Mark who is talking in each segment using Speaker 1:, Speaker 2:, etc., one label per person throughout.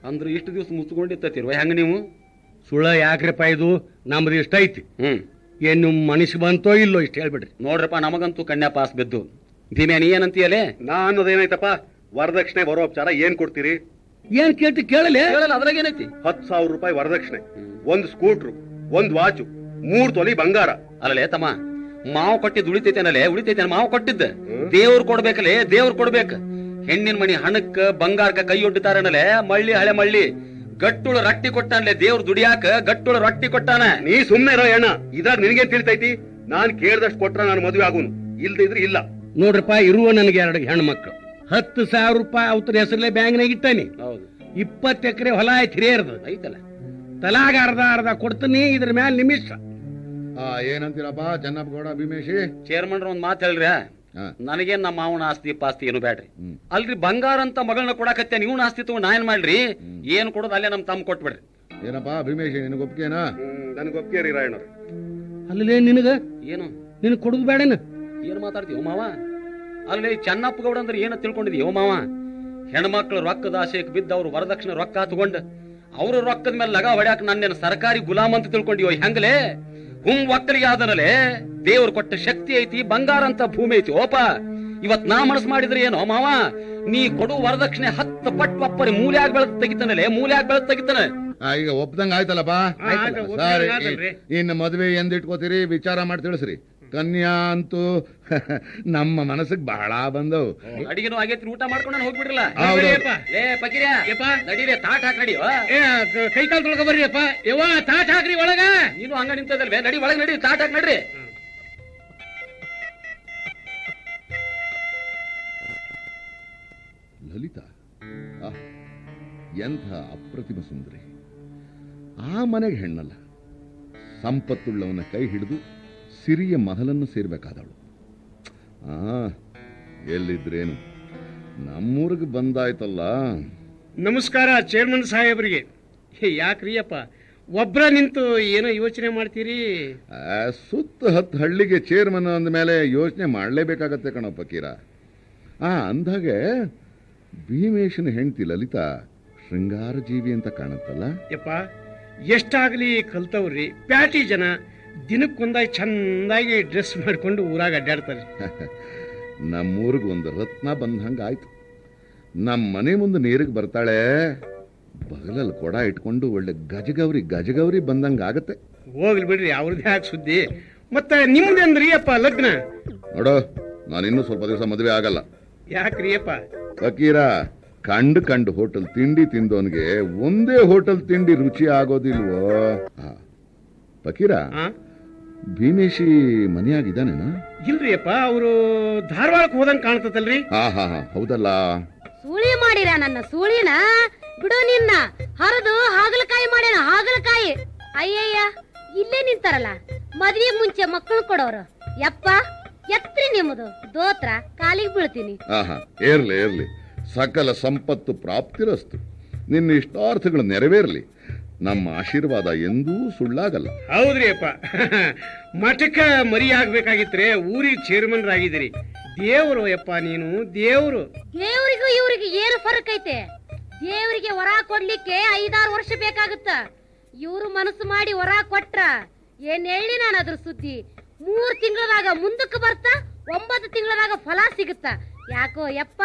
Speaker 1: ಅಂದ್ರೆ ಇಷ್ಟು ದಿವಸ ಮುಚ್ಕೊಂಡಿತ್ತತಿರ್ವ ಹೆಂಗ ನೀವು
Speaker 2: ಸುಳ್ಳ ಯಾಕ್ರಪ್ಪ ಇದು ನಮ್ದು ಇಷ್ಟ ಐತಿ
Speaker 1: ಹ್ಮ್
Speaker 2: ಏನ್ ನಿಮ್ ಮನಸ್ಸು ಬಂತೋ ಇಲ್ಲೋ ಇಷ್ಟ ಹೇಳ್ಬಿಡ್ರಿ
Speaker 1: ನೋಡ್ರಪ್ಪ ನಮಗಂತೂ ಕನ್ಯಾ ಪಾಸ್ ಬಿದ್ದು ಭೀಮ್ಯಾ ನೀ ಏನಂತೀಯಲೇ
Speaker 3: ನಾ ಅನ್ನೋದೇನೈತಪ್ಪ ವರದಕ್ಷಿಣೆ ಬರೋ ಉಪಚಾರ ಏನ್ ಕೊಡ್ತೀರಿ
Speaker 2: ಏನ್ ಕೇಳ್ತಿ ಕೇಳಲೆ
Speaker 1: ಹೇಳಲ್ಲ ಅದ್ರಾಗ ಏನೈತಿ
Speaker 3: ಹತ್ ಸಾವಿರ ರೂಪಾಯಿ ವರದಕ್ಷಿಣೆ ಒಂದ್ ಸ್ಕೂಟ್ರು ಒಂದ್ ವಾಚು ಮೂರ್ ತೊಲಿ ಬಂಗಾರ
Speaker 1: ಅಲ್ಲಲೇ ತಮ್ಮ ಮಾವು ಕೊಟ್ಟಿದ್ದು ಉಳಿತೈತೇನಲ್ಲೇ ಉಳಿತೈತೇನ ಮಾವು ಕೊಟ್ಟಿದ್ದ ದೇವ್ರು ಕೊಡ್ಬೇಕಲ್ಲೇ ದೇವ್ರು ಕೊಡ್ಬೇಕ ಹೆಣ್ಣಿನ ಮಣಿ ಹಣಕ್ಕ ಬಂಗಾರಕ್ಕ ಕೈ ಒಡ್ಡುತ್ತಾರನಲ್ಲೇ ಮಳ್ಳಿ ಹಳೆ ಮಳ್ಳಿ ಗಟ್ಟುಳ ರೊಟ್ಟಿ ಕೊಟ್ಟಾನ್ಲೆ ದೇವ್ರು ದುಡಿಯಾಕ ಗಟ್ಟುಳ ರೊಟ್ಟಿ ಕೊಟ್ಟಾನ
Speaker 3: ನೀ ಸುಮ್ನೆ ಇರೋ ಅಣ್ಣ ಇದ್ರಾಗ ನಿನಗೇನ್ ತಿಳಿತೈತಿ ನಾನ್ ಕೇಳ್ದಷ್ಟು ಕೊಟ್ರ ನಾನು ಮದುವೆ ಆಗುನು ಇಲ್ದಿದ್ರೆ ಇಲ್ಲ
Speaker 2: ನೋಡ್ರಪ್ಪ ಇರುವ ನನಗೆ ಎರಡು ಹೆಣ್ಣು ಮಕ್ಕಳು ಹತ್ತು ಸಾವಿರ ರೂಪಾಯಿ ಅವತರ ಹೆಸರಲ್ಲೇ ಬ್ಯಾಂಕ್ನಾಗ ಇಟ್ಟಾನಿ
Speaker 1: ಹೌದು
Speaker 2: ಇಪ್ಪತ್ತು ಎಕರೆ ಹೊಲ ಐತಿ ಹಿರಿಯರ್ದು
Speaker 1: ಐತಲ್ಲ
Speaker 2: ತಲಾಗ ಅರ್ಧ ಅರ್ಧ ಕೊಡ್ತೀನಿ ಇದ್ರ ಮ್ಯಾಲ ನಿಮಿಷ
Speaker 4: ಆ ಏನಂತೀರಪ್ಪ ಚೆನ್ನಪ್ಪ ಗೌಡ ಭೀಮೇಶಿ
Speaker 1: ಚೇರ್ಮನ್ರ ಒಂದ್ ಮಾತು ಹೇಳ್ರಿ
Speaker 4: ಹಾ.
Speaker 1: ನನಗೇನ್ ನಮ್ಮ ಮಾವನ ಆಸ್ತಿ ಪಾಸ್ತಿ ಏನು ಬ್ಯಾಡ್ರಿ
Speaker 4: ಹ್ಮ್.
Speaker 1: ಅಲ್ರಿ ಬಂಗಾರ ಅಂತ ಮಗಳನ್ನ ಕೊಡಾಕತ್ತೆ ನೀವು ಆಸ್ತಿ ತಗೊಂಡ್ ನಾ ಏನ್ ಮಾಡ್ರಿ ಏನ್ ಕೊಡೋದು ಅಲ್ಲೇ ನಮ್ ತಮ್ಮ ಕೊಟ್ಬಿಡ್ರಿ
Speaker 4: ಏನಪ್ಪ ಭೀಮೇಶಿ ನಿನಗೆ ಒಪ್ಪಿಗೆನಾ
Speaker 3: ನನ್ಗೆ ಒಪ್ಪಿಗೆ ರೀ ರಾಯಣ್ಣವ್ರೆ
Speaker 2: ಅಲ್ಲೇ ನಿನಗ
Speaker 1: ಏನು
Speaker 2: ನಿನಗ್ ಕೊಡುದು ಬೇಡನ
Speaker 1: ಏನ್ ಮಾತಾಡ್ತೀವ ಮಾವ ಅಲ್ಲಿ ಚೆನ್ನಪ್ಪ ಗೌಡ ಅಂದ್ರೆ ಏನ ತಿಳ್ಕೊಂಡಿದೀವ ಮಾವ ಹೆಣ್ಮಕ್ಳು ರೊಕ್ಕದ ಆಶೆಗೆ ಬಿದ್ದ ಅವ್ರು ವರದಕ್ಷಿಣೆ ರೊಕ್ಕ ತಗೊಂಡ್ ಅವ್ರ ರೊಕ್ಕದ ಮೇಲೆ ಲಗ ಹೊಡ್ಯಾಕ ನನ್ನೇನು ಸರ್ಕಾರಿ ಗುಲಾಮ್ ಅಂತ ತಿಳ್ಕೊಂಡಿವ ಹೆಂಗಲೇ ಹುಂ ಒಕ್ಕಲಿಗೆ ಆದನಲೇ ದೇವ್ರು ಕೊಟ್ಟ ಶಕ್ತಿ ಐತಿ ಬಂಗಾರ ಅಂತ ಭೂಮಿ ಐತಿ ಓಪ ಇವತ್ ನಾ ಮನಸ್ಸು ಮಾಡಿದ್ರೆ ಏನೋ ಮಾವ ನೀ ಕೊಡು ವರದಕ್ಷಿಣೆ ಹತ್ತು ಪಟ್ ಒಪ್ಪರಿ ಮೂಲ್ಯಾಗ ಬೆಳೆದ್ ತೆಗಿತಾನಲೇ ಮೂಲ್ಯಾಗ ಬೆಳೆದ್ ತೆಗಿತಾನೆ
Speaker 4: ಆ, ಈಗ ಒಪ್ದಂಗ ಆಯ್ತಲ್ಲಪ್ಪ
Speaker 2: ಆಯ್ತು, ಒಪ್ದಂಗ್
Speaker 4: ಸರಿ
Speaker 2: ಆತಲ್ರಿ.
Speaker 4: ಇನ್ನು ಮದುವೆ ಎಂದ್ ಇಟ್ಕೋತೀರಿ ವಿಚಾರ ಮಾಡಿ ತಿಳಿಸ್ರಿ ಕನ್ಯಾ ಅಂತೂ ನಮ್ಮ ಮನಸ್ಸಿಗೆ ಬಹಳ ಬಂದವು
Speaker 1: ಅಡಿಗೆನೂ ಆಗೈತಿ ಊಟ ಮಾಡ್ಕೊಂಡು ಹೋಗ್ಬಿಡ್ರಲ್ಲ
Speaker 4: ಹೌದು.
Speaker 1: ಲೇ ಪಕಿರ್ಯಾ ನಡೀರಿ ತಾಟ್ ಹಾಕ್ ನಡಿ ವಾ.
Speaker 2: ಕೈ ಕಾಲ್ ತೊಳ್ಕ ಬರ್ರಿ ಅಪ್ಪ ಯವ್ವ ತಾಟ್ ಹಾಕ್ರಿ ಒಳಗ
Speaker 1: ನೀನು ಹಂಗ ನಿಂತದಲ್ವೇ ನಡಿ ಒಳಗ್ ನಡಿ ತಾಟ್ ಹಾಕ್ ನಡ್ರಿ
Speaker 4: ಲಲಿತಾ ಆಹ್, ಎಂಥ ಅಪ್ರತಿಮ ಸುಂದರಿ ಆ ಮನೆಗೆ ಹೆಣ್ಣಲ್ಲ ಸಂಪತ್ತುಳ್ಳವನ ಕೈ ಹಿಡಿದು ಸಿರಿಯ ಮಹಲನ್ನು ಸೇರ್ಬೇಕಾದವಳು ಆ ಎಲ್ಲಿದ್ರೇನು ನಮ್ಮೂರಿಗೆ ಬಂದಾಯ್ತಲ್ಲ
Speaker 2: ನಮಸ್ಕಾರ ಚೇರ್ಮನ್ ಸಾಹೇಬ್ರಿಗೆ ಯಾಕ್ರಿ ಅಪ್ಪ ಒಬ್ರ ನಿಂತು ಏನೋ ಯೋಚನೆ ಮಾಡ್ತೀರಿ
Speaker 4: ಆ, ಸುತ್ತ ಹತ್ತು ಹಳ್ಳಿಗೆ ಚೇರ್ಮನ್ ಅಂದ ಮೇಲೆ ಯೋಚನೆ ಮಾಡಲೇಬೇಕಾಗತ್ತೆ ಕಣೋ ಫಕೀರ ಆ ಅಂದಾಗೆ ಭೀಮೇಶನ ಹೆಂಡತಿ ಲಲಿತಾ ಶೃಂಗಾರ ಜೀವಿ ಅಂತ ಕಾಣುತ್ತಲ್ಲ
Speaker 2: ಯಪ್ಪ ಎಷ್ಟಾಗ್ಲಿ ಕಲ್ತವ್ರಿ ಪ್ಯಾಟಿ ಜನ ದಿನಕ್ಕೊಂದಾಗಿ ಚಂದಾಗಿ ಡ್ರೆಸ್ ಮಾಡ್ಕೊಂಡು ಊರಾಗ ಅಡ್ಡಾಡ್ತಾರೆ
Speaker 4: ನಮ್ಮೂರಿಗೆ ಒಂದು ರತ್ನ ಬಂದಂಗೆ ಆಯ್ತು ನಮ್ಮ ಮನೆ ಮುಂದೆ ನೀರಿಗೆ ಬರ್ತಾಳೆ ಬಗಲಲ್ಲಿ ಕೊಡ ಇಟ್ಕೊಂಡು ಒಳ್ಳೆ ಗಜಗೌರಿ ಗಜಗೌರಿ ಬಂದಂಗೆ ಆಗತ್ತೆ
Speaker 2: ಹೋಗ್ಲಿ ಬಿಡ್ರಿ ಅವ್ರದ್ದು ಯಾಕೆ ಸುದ್ದಿ ಮತ್ತೆ ನಿಮ್ದೇನ್ರಿ ಅಪ್ಪ ಲಗ್ನ
Speaker 4: ನೋಡೋ ನಾನಿನ್ನೂ ಸ್ವಲ್ಪ ದಿವಸ ಮದುವೆ ಆಗಲ್ಲ
Speaker 2: ಯಾಕ್ರಿ ಅಪ್ಪ
Speaker 4: ಫಕೀರ ಕಂಡು ಕಂಡು ಹೋಟೆಲ್ ತಿಂಡಿ ತಿಂದವನ್ಗೆ ಒಂದೇ ಹೋಟೆಲ್ ತಿಂಡಿ ರುಚಿ ಆಗೋದಿಲ್ವೋ ಆ, ಫಕೀರ
Speaker 2: ಆ?
Speaker 4: ಭೀಮೇಶಿ ಮನೆಯಾಗಿದ್ದಾನೇನಾ
Speaker 2: ಇಲ್ರಿ ಅಪ್ಪ ಅವರು ಧಾರವಾಡಕ್ಕೆ ಹೋದಂಗ್ ಕಾಣ್ತತಲ್ರಿ
Speaker 4: ಹಾ ಹಾ ಹಾ ಹೌದಲ್ಲ
Speaker 5: ಸೂಳಿ ಮಾಡಿರ ನನ್ನ ಸೂಳಿನ ಬಿಡು ನಿನ್ನ ಹರಿದು ಹಾಗಲಕಾಯಿ ಮಾಡ್ಯಾನ ಹಾಗಲಕಾಯಿ ಅಯ್ಯಯ್ಯ ಇಲ್ಲೇ ನಿಂತಾರಲ್ಲ ಮದ್ವೆ ಮುಂಚೆ ಮಕ್ಕಳು ಕೊಡೋರು ಯಪ್ಪ ಎತ್ರಿ ನಿಮ್ಮದು ದೋತ್ರ ಕಾಲಿಗೆ ಬೀಳ್ತೀನಿ
Speaker 4: ಆಹಾ ಏರ್ಲಿ ಏರ್ಲಿ ಸಕಲ ಸಂಪತ್ತು ಪ್ರಾಪ್ತಿರಸ್ತು ನಿನ್ನ ಇಷ್ಟಾರ್ಥಗಳು ನೆರವೇರಲಿ ನಮ್ಮ ಆಶೀರ್ವಾದ ಎಂದೂ ಸುಳ್ಳಾಗಲ್ಲ
Speaker 2: ಹೌದ್ರಿ ಅಪ್ಪ ಮಠಕ್ಕ ಮರಿ ಆಗ್ಬೇಕಾಗಿತ್ರೆ ಊರಿಗೆ ಚೇರ್ಮನ್ರಾಗಿದ್ದೀರಿ ದೇವ್ರು ಯಪ್ಪ ನೀನು ದೇವ್ರು
Speaker 5: ದೇವ್ರಿಗೂ ಇವ್ರಿಗೆ ಏನು ಫರಕ್ ಐತೆ ದೇವ್ರಿಗೆ ವರ ಕೊಡ್ಲಿಕ್ಕೆ ಐದಾರು ವರ್ಷ ಬೇಕಾಗುತ್ತ ಇವ್ರು ಮನಸ್ಸು ಮಾಡಿ ವರ ಕೊಟ್ರ ಏನ್ ಹೇಳಿ ನಾನು ಅದ್ರ ಸುದ್ದಿ ಮೂರ್ ತಿಂಗಳದಾಗ ಮುಂದಕ್ಕೆ ಬರ್ತಾ ಒಂಬತ್ತು ತಿಂಗಳದಾಗ ಫಲ ಸಿಗುತ್ತ ಯಾಕೋ ಯಪ್ಪ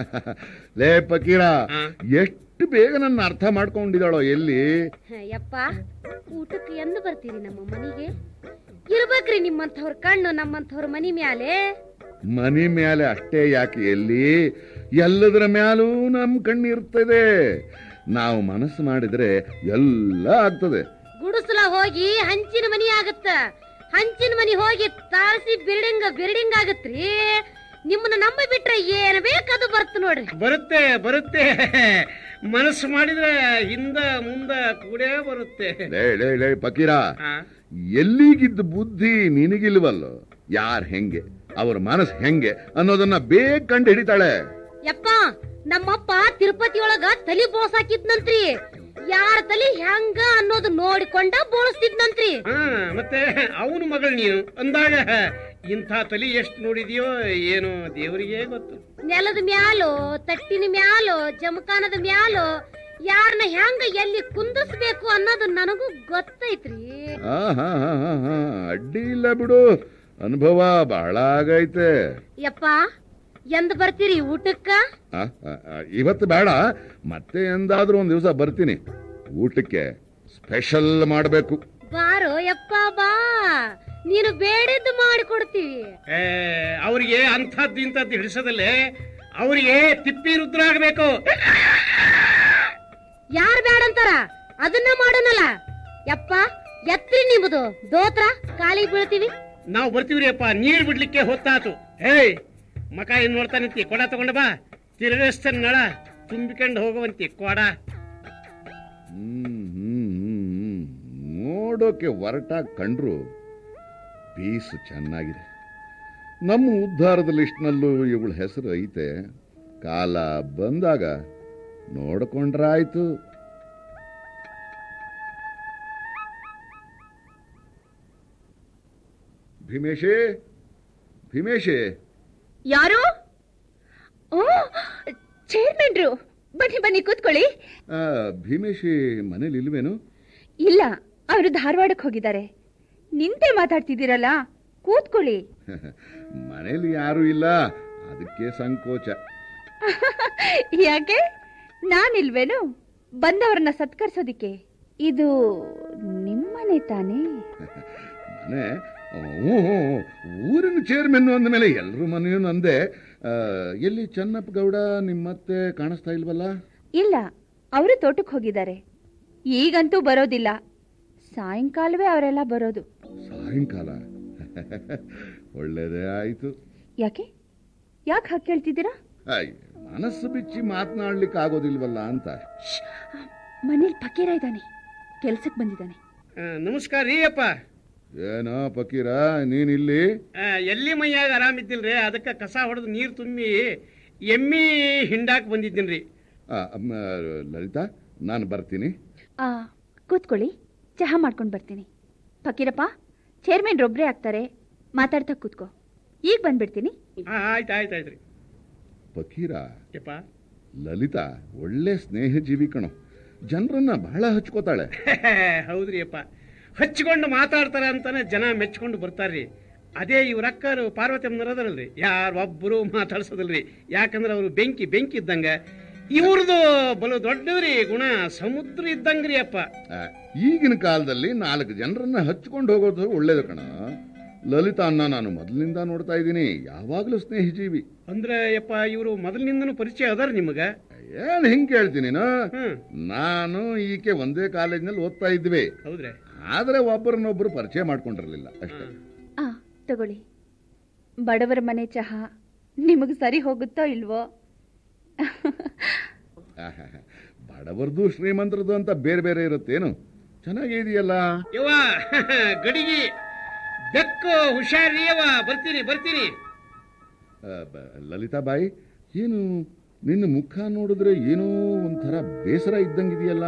Speaker 4: ಲೇ ಫಕೀರ
Speaker 2: ಹಾ.
Speaker 4: ಎಷ್ಟು ಬೇಗ ನನ್ನ ಅರ್ಥ ಮಾಡ್ಕೊಂಡಿದ್ದಾಳೋ ಎಲ್ಲಿ
Speaker 5: ಯಪ್ಪ ಊಟಕ್ಕೆ ಎಂದು ಬರ್ತೀರಿ ನಮ್ಮ ಮನೆಗೆ ಇರ್ಬೇಕ್ರಿ ನಿಮ್ಮಂಥವ್ರ ಕಣ್ಣು ನಮ್ಮಂಥವ್ರ ಮನಿ ಮ್ಯಾಲೆ
Speaker 4: ಮನಿ ಮೇಲೆ ಅಷ್ಟೇ ಯಾಕೆ ಎಲ್ಲಿ ಎಲ್ಲದರ ಮ್ಯಾಲೂ ನಮ್ ಕಣ್ಣಿರ್ತದೆ ನಾವು ಮನಸ್ಸು ಮಾಡಿದ್ರೆ ಎಲ್ಲ ಆಗ್ತದೆ
Speaker 5: ಗುಡಿಸಲ ಹೋಗಿ ಹಂಚಿನ ಮನಿ ಆಗತ್ತ ಹಂಚಿನ ಮನಿ ಹೋಗಿ ತಾರಸಿ ಬಿಲ್ಡಿಂಗ್ ಬಿಲ್ಡಿಂಗ್ ಆಗತ್ರಿ ನಿಮ್ಮನ್ನ ನಂಬಿ ಬಿಟ್ರೆ ಏನ್ ಬೇಕದು ಬರ್ತ ನೋಡ್ರಿ
Speaker 2: ಬರುತ್ತೆ ಬರುತ್ತೆ ಮನಸ್ಸು ಮಾಡಿದ್ರೆ ಹಿಂದ ಮುಂದ ಕೂಡೇ ಬರುತ್ತೆ
Speaker 4: ಲೇ ಲೇ ಲೇ ಫಕೀರ
Speaker 2: ಆ?
Speaker 4: ಎಲ್ಲಿಗಿದ್ದ ಬುದ್ಧಿ ನಿನಗಿಲ್ವಲ್ಲೋ ಯಾರ್ ಹೆಂಗೆ ಅವ್ರ ಮನಸ್ಸು ಹೆಂಗೆ ಅನ್ನೋದನ್ನ ಬೇಗ ಕಂಡು ಹಿಡಿತಾಳೆ
Speaker 5: ಯಪ್ಪ ನಮ್ಮಪ್ಪ ತಿರುಪತಿ ಒಳಗ ತಲಿ ಬೋಸಾಕಿದ್ನಂತ್ರಿ ಯಾರ ತಲಿ ಹೆಂಗ ಅನ್ನೋದು ನೋಡಿಕೊಂಡ ಬೋಳಿಸ್ತಿದ್ನಂತ್ರಿ
Speaker 2: ಹಾ ಮತ್ತೆ ಅವನ ಮಗಳು ನೀನು ಅಂದಾಗ ಇಂಥ ತಲಿ ಎಷ್ಟು ನೋಡಿದ್ಯೋ ಏನೋ ದೇವರಿಗೆ ಗೊತ್ತು
Speaker 5: ನೆಲದ ಮ್ಯಾಲೋ ತಟ್ಟಿನ ಮ್ಯಾಲೋ ಜಮಖಾನದ ಮ್ಯಾಲೋ ಯಾರನ್ನ ಹೆಂಗ ಎಲ್ಲಿ ಕುಂದಿಸ್ಬೇಕು ಅನ್ನೋದು ನನಗೂ ಗೊತ್ತೈತ್ರಿ
Speaker 4: ಆ ಹಾ ಹಾ ಹಾ ಹಾ ಅಡ್ಡಿ ಇಲ್ಲ ಬಿಡು ಅನುಭವ ಬಹಳ ಆಗೈತೆ
Speaker 5: ಯಪ್ಪ ಎಂದ್ ಬರ್ತೀರಿ ಊಟಕ್ಕ
Speaker 4: ಆ, ಆ, ಆ, ಇವತ್ತು ಬೇಡ ಮತ್ತೆ ಎಂದಾದ್ರೂ ಒಂದ್ ದಿವಸ ಬರ್ತೀನಿ ಊಟಕ್ಕೆ ಸ್ಪೆಷಲ್ ಮಾಡಬೇಕು
Speaker 5: ಬಾರೋ ಯಪ್ಪ ಬಾ ನೀನು ಬೇಡಿದ್ದು ಮಾಡಿಕೊಡ್ತೀವಿ
Speaker 2: ಏ, ಅವ್ರಿಗೆ ಅಂಥದ್ದು ಇಂಥದ್ದು ಹಿಡಿಸೋದಲ್ಲೇ ಅವರಿಗೆ ತಿಪ್ಪಿ ರುದ್ರ ಆಗ್ಬೇಕು
Speaker 5: ಯಾರ್ ಬೇಡಂತಾರ ಅದನ್ನ ಮಾಡೋಣಲ್ಲ ಯಪ್ಪ ಎತ್ರಿ ನಿಮ್ಮದು ದೋತ್ರ ಕಾಲಿಗೆ ಬೀಳ್ತೀವಿ
Speaker 2: ನಾವು ಬರ್ತೀವ್ರಿ ಅಪ್ಪ ನೀರ್ ಬಿಡ್ಲಿಕ್ಕೆ ಹೊತ್ತಾತು ಏಯ್ ಮಕ ಏನ್ ನೋಡ್ತಾ ನಿಂತಿ ಕೊಡ ತಗೊಂಡ ಬಾ ತಿರುಗಿಸ್ತಾನೆ ನಳ ತುಂಬಿಕೊಂಡು ಹೋಗುವಂತಿ ಕೊಡ
Speaker 4: ಹ್ಮ್ ಹ್ಮ್ ಹ್ಮ್ ಹ್ಮ್. ನೋಡೋಕೆ ಒರಟಾಗಿ ಕಂಡ್ರು ಪೀಸ್ ಚೆನ್ನಾಗಿದೆ ನಮ್ಮ ಉದ್ಧಾರದ ಲಿಸ್ಟ್ನಲ್ಲೂ ಇವಳ ಹೆಸರು ಐತೆ ಕಾಲ ಬಂದಾಗ ನೋಡ್ಕೊಂಡ್ರಾಯ್ತು ಭೀಮೇಶೇ ಭೀಮೇಶೇ
Speaker 6: ಯಾರು ಓ ಚೇರ್ಮನ್ರು ಬನ್ನಿ ಬನ್ನಿ ಕೂತ್ಕೊಳ್ಳಿ
Speaker 4: ಆ, ಭೀಮೇಶಿ ಮನೇಲಿ ಇಲ್ವೇನು
Speaker 6: ಇಲ್ಲ ಅವರು ಧಾರವಾಡಕ್ಕೆ ಹೋಗಿದ್ದಾರೆ ನಿಂತೆ ಮಾತಾಡ್ತಿದ್ದೀರಲ್ಲ ಕೂತ್ಕೊಳ್ಳಿ
Speaker 4: ಮನೇಲಿ ಯಾರೂ ಇಲ್ಲ ಅದಕ್ಕೆ ಸಂಕೋಚ
Speaker 6: ಯಾಕೆ ನಾನಿಲ್ವೇನು ಬಂದವರನ್ನ ಸತ್ಕರಿಸೋದಿಕ್ಕೆ ಇದು ನಿಮ್ಮನೆ ತಾನೇ
Speaker 4: ಮನೆ ಹ್ಞೂ ಹ್ಞೂ, ಊರಿನ ಚೇರ್ಮನ್ ಅಂದಮೇಲೆ ಎಲ್ರ ಮನೆಯೂ ನಂದೆ ಆ, ಎಲ್ಲಿ ಚನ್ನಪ್ಪ ಗೌಡ ನಿಮ್ಮತ್ತೆ ಕಾಣಿಸ್ತಾ ಇಲ್ವಲ್ಲ
Speaker 6: ಇಲ್ಲ ಅವರು ತೋಟಕ್ಕೆ ಹೋಗಿದ್ದಾರೆ ಈಗಂತೂ ಬರೋದಿಲ್ಲ ಸಾಯಂಕಾಲವೇ ಅವರೆಲ್ಲ ಬರೋದು
Speaker 4: ಸಾಯಂಕಾಲ ಒಳ್ಳೇದೇ ಆಯ್ತು
Speaker 6: ಯಾಕೆ ಯಾಕೆ ಹಾಗೆ ಕೇಳ್ತಿದ್ದೀರಾ
Speaker 4: ಅಯ್ಯ, ಮನಸ್ಸು ಬಿಚ್ಚಿ ಮಾತನಾಡ್ಲಿಕ್ಕೆ ಆಗೋದಿಲ್ವಲ್ಲ ಅಂತ
Speaker 6: ಮನೇಲಿ ಫಕೀರ ಇದ್ದಾನೆ ಕೆಲ್ಸಕ್ಕೆ ಬಂದಿದ್ದಾನೆ
Speaker 2: ಆ, ನಮಸ್ಕಾರ ರೀ ಅಪ್ಪ
Speaker 4: ಏನೋ ಫಕೀರ ನೀನಿಲ್ಲಿ
Speaker 2: ಆ, ಎಲ್ಲಿ ಮೈಯಾಗ ಆರಾಮಿದ್ದಿಲ್ರಿ ಅದಕ್ಕೆ ಕಸ ಹೊಡೆದು ನೀರು ತುಂಬಿ ಎಮ್ಮಿ ಹಿಂಡಾಕ್ ಬಂದಿದ್ದೀನ್ರಿ
Speaker 4: ಆ, ಅಮ್ಮ, ಲಲಿತಾ ನಾನು ಬರ್ತೀನಿ
Speaker 6: ಆ ಕೂತ್ಕೊಳ್ಳಿ ಚಹಾ ಮಾಡ್ಕೊಂಡು ಬರ್ತೀನಿ ಫಕೀರಪ್ಪ ಚೇರ್ಮನ್ ಒಬ್ಬರೇ ಆಗ್ತಾರೆ ಮಾತಾಡ್ತಾ ಕೂತ್ಕೋ ಈಗ ಬಂದ್ಬಿಡ್ತೀನಿ
Speaker 2: ಆ, ಆಯ್ತು ಆಯ್ತು ಆಯ್ತು ರೀ
Speaker 4: ಫಕೀರ
Speaker 2: ಯಪ್ಪ
Speaker 4: ಲಲಿತಾ ಒಳ್ಳೆ ಸ್ನೇಹಜೀವಿ ಕಣೋ ಜನರನ್ನ ಬಹಳ ಹಚ್ಕೋತಾಳೆ
Speaker 2: ಹೌದ್ರಿ ಅಪ್ಪ ಹಚ್ಕೊಂಡು ಮಾತಾಡ್ತಾರ ಅಂತಾನೆ ಜನ ಮೆಚ್ಕೊಂಡು ಬರ್ತಾರ್ರಿ ಅದೇ ಇವ್ರ ಅಕ್ಕರು ಪಾರ್ವತಮ್ಮನರದಲ್ರಿ ಯಾರು ಒಬ್ಬರು ಮಾತಾಡ್ಸೋದಿಲ್ರಿ ಯಾಕಂದ್ರೆ ಅವರು ಬೆಂಕಿ ಬೆಂಕಿ ಇದ್ದಂಗ ಇವ್ರದು ಬಲು ದೊಡ್ಡದ್ರಿ ಗುಣ ಸಮುದ್ರ ಇದ್ದಂಗ್ರಿ ಅಪ್ಪ
Speaker 4: ಆ, ಈಗಿನ ಕಾಲದಲ್ಲಿ ನಾಲ್ಕು ಜನರನ್ನ ಹಚ್ಕೊಂಡು ಹೋಗೋದು ಒಳ್ಳೇದು ಕಣ ಲಲಿತಾ ಅನ್ನ ನಾನು ಮೊದಲಿನಿಂದ ನೋಡ್ತಾ ಇದ್ದೀನಿ ಯಾವಾಗಲೂ ಸ್ನೇಹಜೀವಿ
Speaker 2: ಅಂದ್ರೆ ಯಪ್ಪ ಇವರು ಮೊದಲಿನಿಂದನೂ ಪರಿಚಯ ಅದಾರ ನಿಮಗ
Speaker 4: ಏನ್ ಹಿಂಗ್ ಕೇಳ್ತೀನಿ ನೀನು?
Speaker 2: ಹ್ಮ್
Speaker 4: ನಾನು ಈಕೆ ಒಂದೇ ಕಾಲೇಜ್ನಲ್ಲಿ ಓದ್ತಾ ಇದ್ವಿ
Speaker 2: ಹೌದ್ರಿ
Speaker 4: ಆದ್ರೆ ಒಬ್ಬರನ್ನೊಬ್ರು ಪರಿಚಯ ಮಾಡ್ಕೊಂಡಿರ್ಲಿಲ್ಲ ಅಷ್ಟೇ
Speaker 6: ಆ ತಗೊಳ್ಳಿ ಬಡವರ ಮನೆ ಚಹಾ ನಿಮಗೆ ಸರಿ ಹೋಗುತ್ತೋ ಇಲ್ವೋ
Speaker 4: ಆಹಾಹಾ. ಬಡವರ್ದು ಶ್ರೀಮಂತರದು ಅಂತ ಬೇರೆ ಬೇರೆ ಇರುತ್ತೇನು ಚೆನ್ನಾಗಿದೆಯಲ್ಲ
Speaker 2: ಯವ್ವ ಗಡಿಗಿ ಬೆಕ್ಕು ಹುಷಾರಿ ಯವ್ವ ಬರ್ತೀನಿ ಬರ್ತೀನಿ
Speaker 4: ಆ, ಬ- ಲಲಿತಾ ಬಾಯಿ ಏನು ನಿನ್ನ ಮುಖ ನೋಡಿದ್ರೆ ಏನೋ ಒಂಥರ ಬೇಸರ ಇದ್ದಂಗಿದೆಯಲ್ಲ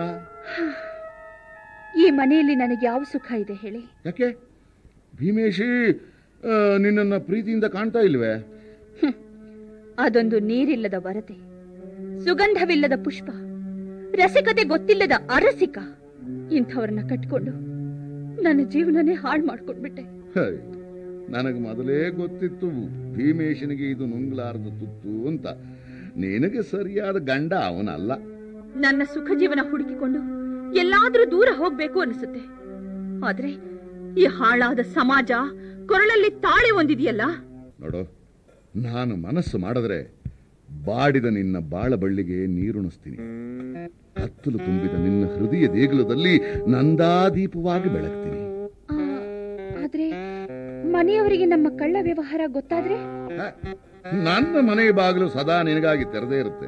Speaker 6: ಈ ಮನೆಯಲ್ಲಿ ನನಗೆ ಯಾವ ಸುಖ ಇದೆ ಹೇಳಿ
Speaker 4: ಯಾಕೆ ಭೀಮೇಶಿ ಆ, ನಿನ್ನನ್ನ ಪ್ರೀತಿಯಿಂದ ಕಾಣ್ತಾ ಇಲ್ವೇ
Speaker 6: ಹ್ಮ್. ಅದೊಂದು ನೀರಿಲ್ಲದ ವರತೆ ಸುಗಂಧವಿಲ್ಲದ ಪುಷ್ಪ ರಸಿಕತೆ ಗೊತ್ತಿಲ್ಲದ ಅರಸಿಕ ಇಂಥವ್ರನ್ನ ಕಟ್ಕೊಂಡು ನನ್ನ ಜೀವನನೇ ಹಾಳು ಮಾಡ್ಕೊಂಡ್ಬಿಟ್ಟೆ
Speaker 4: ಹೈ, ನನಗೆ ಮೊದಲೇ ಗೊತ್ತಿತ್ತು ಭೀಮೇಶನಿಗೆ ಇದು ನುಂಗ್ಲಾರ್ದ ತುತ್ತು ಅಂತ ನಿನಗೆ ಸರಿಯಾದ ಗಂಡ ಅವನಲ್ಲ
Speaker 6: ನನ್ನ ಸುಖ ಜೀವನ ಹುಡುಕಿಕೊಂಡು ಎಲ್ಲಾದ್ರೂ ದೂರ ಹೋಗ್ಬೇಕು ಅನಿಸುತ್ತೆ ಆದ್ರೆ ಈ ಹಾಳಾದ ಸಮಾಜ ಕೊರಳಲ್ಲಿ ತಾಳಿ ಒಂದಿದೆಯಲ್ಲ
Speaker 4: ನೋಡು ನಾನು ಮನಸ್ಸು ಮಾಡಿದ್ರೆ ಬಾಡಿದ ನಿನ್ನ ಬಾಳ ಬಳ್ಳಿಗೆ ನೀರುಣಿಸ್ತೀನಿ ಕತ್ತಲು ತುಂಬಿದ ನಿನ್ನ ಹೃದಯ ದೇಗುಲದಲ್ಲಿ ನಂದಾದೀಪವಾಗಿ ಬೆಳಗ್ತೀನಿ
Speaker 6: ಆ, ಆದ್ರೆ ಮನೆಯವರಿಗೆ ನಮ್ಮ ಕಳ್ಳ ವ್ಯವಹಾರ ಗೊತ್ತಾದ್ರೆ
Speaker 4: ಹ? ನನ್ನ ಮನೆ ಬಾಗಿಲು ಸದಾ ನಿನಗಾಗಿ ತೆರೆದೇ ಇರುತ್ತೆ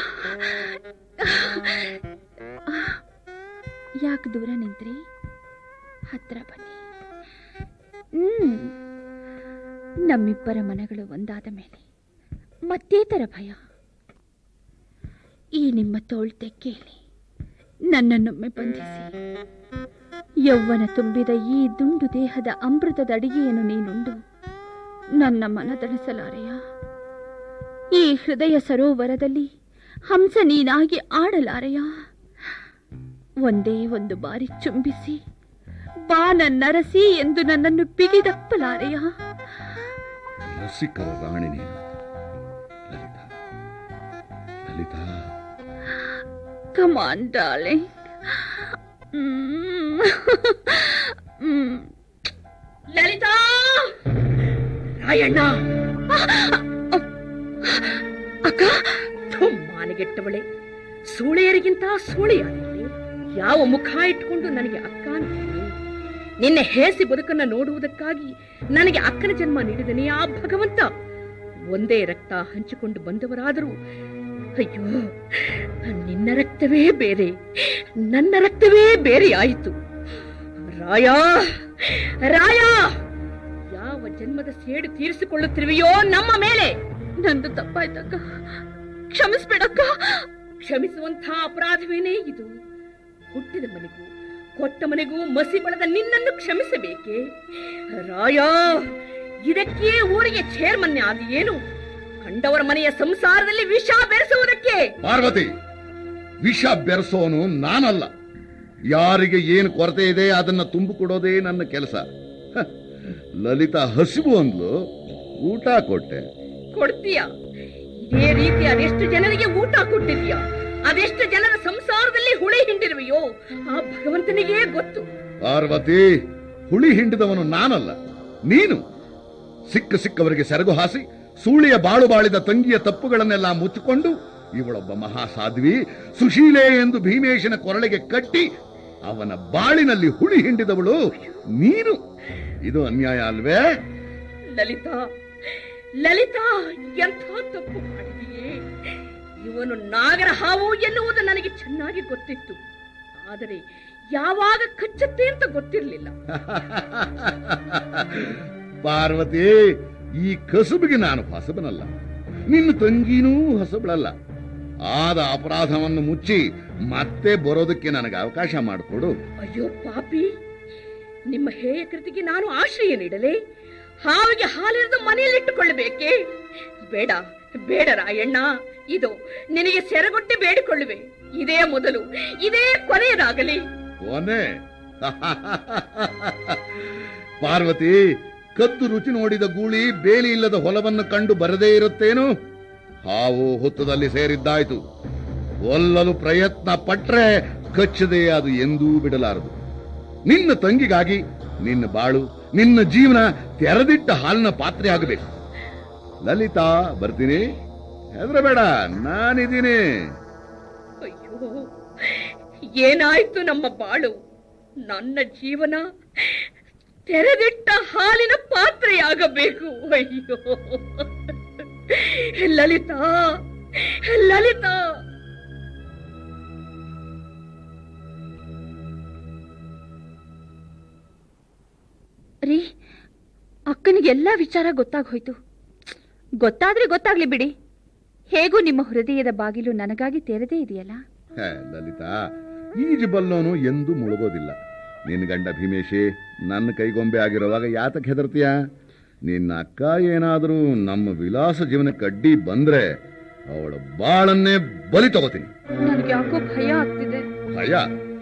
Speaker 6: ಯಾಕೆ ದೂರ ನಿಂತ್ರಿ ಹತ್ರ ಬನ್ನಿ ಹ್ಮ್ ನಮ್ಮಿಬ್ಬರ ಮನಗಳು ಒಂದಾದ ಮೇಲೆ ಮತ್ತೇ ತರ ಭಯ ಈ ನಿಮ್ಮ ತೋಳ್ ತೆಕ್ಕೇಳಿ ನನ್ನನ್ನೊಮ್ಮೆ ಬಂಧಿಸಿ ಯೌವನ ತುಂಬಿದ ಈ ದುಂಡು ದೇಹದ ಅಮೃತದ ಅಡಿಗೆಯನ್ನು ನೀನುಂಡು ನನ್ನ ಮನದಣಿಸಲಾರೆಯ ಈ ಹೃದಯ ಸರೋವರದಲ್ಲಿ ಹಂಸ ನೀನಾಗಿ ಆಡಲಾರೆಯ ಒಂದೇ ಒಂದು ಬಾರಿ ಚುಂಬಿಸಿ ಬಾ ನನ್ನರಸಿ ಎಂದು ನನ್ನನ್ನು ಬಿಗಿದಪ್ಪಲಾರೆಯ
Speaker 4: ರಸಿಕರ ರಾಣಿ ನೀನು ಲಲಿತಾ ಲಲಿತಾ
Speaker 6: ಕಮಾನ್ ಡಾರ್ಲಿಂಗ್ ಲಲಿತಾ ರಾಯಣ್ಣ ಅಕ್ಕ ಮಾನಗೆಟ್ಟವಳೆ ಸೂಳೆಯರಿಗಿಂತ ಸೂಳೆಯಾಗಿದ್ದೆ ಯಾವ ಮುಖ ಇಟ್ಕೊಂಡು ನನಗೆ ಅಕ್ಕ ಅಂತೀನಿ ನಿನ್ನ ಹೇಸಿ ಬದುಕನ್ನ ನೋಡುವುದಕ್ಕಾಗಿ ನನಗೆ ಅಕ್ಕನ ಜನ್ಮ ನೀಡಿದನೇ ಆ ಭಗವಂತ ಒಂದೇ ರಕ್ತ ಹಂಚಿಕೊಂಡು ಬಂದವರಾದರೂ ಅಯ್ಯೋ ನಿನ್ನ ರಕ್ತವೇ ಬೇರೆ ನನ್ನ ರಕ್ತವೇ ಬೇರೆ ಆಯಿತು ರಾಯ ರಾಯ ಯಾವ ಜನ್ಮದ ಸೇಡು ತೀರಿಸಿಕೊಳ್ಳುತ್ತಿರುವೆಯೋ ನಮ್ಮ ಮೇಲೆ ನಂದು ತಪ್ಪಾಯ್ತಕ್ಕ ಕ್ಷಮಿಸ್ಬೇಡಕ್ಕ ಕ್ಷಮಿಸುವಂಥ ಅಪರಾಧವೇನೇ ಇದು ಹುಟ್ಟಿದ ಮನೆಗೂ ಕೊಟ್ಟ ಮನೆಗೂ ಮಸಿ ಬಳದ ನಿನ್ನನ್ನು ಕ್ಷಮಿಸಬೇಕೆ ರಾಯ ಇದಕ್ಕೆ ಊರಿಗೆ ಚೇರ್ಮನ್ ಆಗಿ ಏನು ಕಂಡವರ ಮನೆಯ ಸಂಸಾರದಲ್ಲಿ ವಿಷ ಬೆರೆಸುವುದಕ್ಕೆ
Speaker 4: ಪಾರ್ವತಿ ವಿಷ ಬೆರೆಸೋನು ನಾನಲ್ಲ ಯಾರಿಗೆ ಏನು ಕೊರತೆ ಇದೆ ಅದನ್ನ ತುಂಬಿಕೊಡೋದೇ ನನ್ನ ಕೆಲಸ ಹ, ಲಲಿತಾ ಹಸಿವು ಅಂದ್ಲು ಊಟ ಕೊಟ್ಟೆ
Speaker 6: ಕೊಡ್ತೀಯ ಇದೇ ರೀತಿ ಅದೆಷ್ಟು ಜನರಿಗೆ ಊಟ ಕೊಟ್ಟಿದ್ಯಾ ಅದೆಷ್ಟು ಜನರ ಸಂಸಾರದಲ್ಲಿ ಹುಳಿ ಹಿಂಡಿರುವೆಯೋ ಆ ಭಗವಂತನಿಗೆ ಗೊತ್ತು
Speaker 4: ಪಾರ್ವತಿ ಹುಳಿ ಹಿಂಡಿದವನು ನಾನಲ್ಲ ನೀನು ಸಿಕ್ಕ ಸಿಕ್ಕವರಿಗೆ ಸೆರಗು ಹಾಸಿ ಸೂಳಿಯ ಬಾಳು ಬಾಳಿದ ತಂಗಿಯ ತಪ್ಪುಗಳನ್ನೆಲ್ಲ ಮುಚ್ಚಿಕೊಂಡು ಇವಳೊಬ್ಬ ಮಹಾಸಾಧ್ವಿ ಸುಶೀಲೆ ಎಂದು ಭೀಮೇಶನ ಕೊರಳಿಗೆ ಕಟ್ಟಿ ಅವನ ಬಾಳಿನಲ್ಲಿ ಹುಳಿ ಹಿಂಡಿದವಳು ನೀನು ಇದು ಅನ್ಯಾಯ ಅಲ್ವೇ
Speaker 6: ಲಲಿತಾ ಲಲಿತಾ ಎಂಥ ತಪ್ಪು ಮಾಡಿದೆಯೇ ಇವನು ನಾಗರ ಹಾವು ಎನ್ನುವುದು ನನಗೆ ಚೆನ್ನಾಗಿ ಗೊತ್ತಿತ್ತು ಆದರೆ ಯಾವಾಗ ಕಚ್ಚುತ್ತೆ ಅಂತ ಗೊತ್ತಿರಲಿಲ್ಲ
Speaker 4: ಪಾರ್ವತಿ ಈ ಕಸುಬಿಗೆ ನಾನು ಹೊಸಬನಲ್ಲ ನಿನ್ನ ತಂಗಿನೂ ಹೊಸಬಳಲ್ಲ ಆದ ಅಪರಾಧವನ್ನು ಮುಚ್ಚಿ ಮತ್ತೆ ಬರೋದಕ್ಕೆ ನನಗೆ ಅವಕಾಶ ಮಾಡಿಕೊಡು
Speaker 6: ಅಯ್ಯೋ ಪಾಪಿ ನಿಮ್ಮ ಹೇಯ ಕೃತಿಗೆ ನಾನು ಆಶ್ರಯ ನೀಡಲೇ ಹಾವಿಗೆ ಹಾಲಿರಿದು ಮನೆಯಲ್ಲಿಟ್ಟುಕೊಳ್ಳಬೇಕೆ ಬೇಡ ಬೇಡ ರಾಯಣ್ಣ ಇದು ನಿನಗೆ ಸೆರಗೊಟ್ಟಿ ಬೇಡಿಕೊಳ್ಳುವೆ ಇದೇ ಮೊದಲು ಇದೇ ಕೊನೆಯದಾಗಲಿ
Speaker 4: ಕೊನೆ ಪಾರ್ವತಿ ಕದ್ದು ರುಚಿ ನೋಡಿದ ಗೂಳಿ ಬೇಲಿ ಇಲ್ಲದ ಹೊಲವನ್ನು ಕಂಡು ಬರದೇ ಇರುತ್ತೇನು ಹಾವು ಹುತ್ತದಲ್ಲಿ ಸೇರಿದ್ದಾಯ್ತು ಒಲ್ಲಲು ಪ್ರಯತ್ನ ಪಟ್ರೆ ಕಚ್ಚದೆ ಅದು ಎಂದೂ ಬಿಡಲಾರದು ನಿನ್ನ ತಂಗಿಗಾಗಿ ನಿನ್ನ ಬಾಳು ನಿನ್ನ ಜೀವನ ತೆರೆದಿಟ್ಟ ಹಾಲಿನ ಪಾತ್ರೆ ಆಗಬೇಕು ಲಲಿತಾ ಬರ್ತೀನಿ ಹೆದರಬೇಡ ನಾನಿದ್ದೀನಿ
Speaker 6: ಅಯ್ಯೋ ಏನಾಯ್ತು ನಮ್ಮ ಬಾಳು ನನ್ನ ಜೀವನ ತೆರೆದಿಟ್ಟ ಹಾಲಿನ ಪಾತ್ರೆಯಾಗಬೇಕು ಅಯ್ಯೋ ಲಲಿತಾ ಲಲಿತಾ ರೀ ಅಕ್ಕನಿಗೆ ಎಲ್ಲ ವಿಚಾರ ಗೊತ್ತಾಗೋಯ್ತು ಗೊತ್ತಾದ್ರೆ ಗೊತ್ತಾಗ್ಲಿ ಬಿಡಿ ಹೇಗೂ ನಿಮ್ಮ ಹೃದಯದ ಬಾಗಿಲು ನನಗಾಗಿ ತೆರೆದೇ ಇದೆಯಲ್ಲ
Speaker 4: ಹೇ, ಲಲಿತಾ ಈಜುಬಲ್ಲೋನು ಎಂದೂ ಮುಳುಗೋದಿಲ್ಲ ನಿನ್ನ ಗಂಡ ಭೀಮೇಶಿ ನನ್ನ ಕೈಗೊಂಬೆ ಆಗಿರುವಾಗ ಯಾತಕ್ಕೆ ಹೆದರ್ತೀಯ ನಿನ್ನ ಅಕ್ಕ ಏನಾದರೂ ನಮ್ಮ ವಿಲಾಸ ಜೀವನಕ್ಕೆ ಅಡ್ಡಿ ಬಂದ್ರೆ ಅವಳ ಬಾಳನ್ನೇ ಬಲಿ ತಗೋತೀನಿ
Speaker 6: ನನಗೆ ಯಾಕೋ ಭಯ ಆಗ್ತಿದೆ
Speaker 4: ಭಯ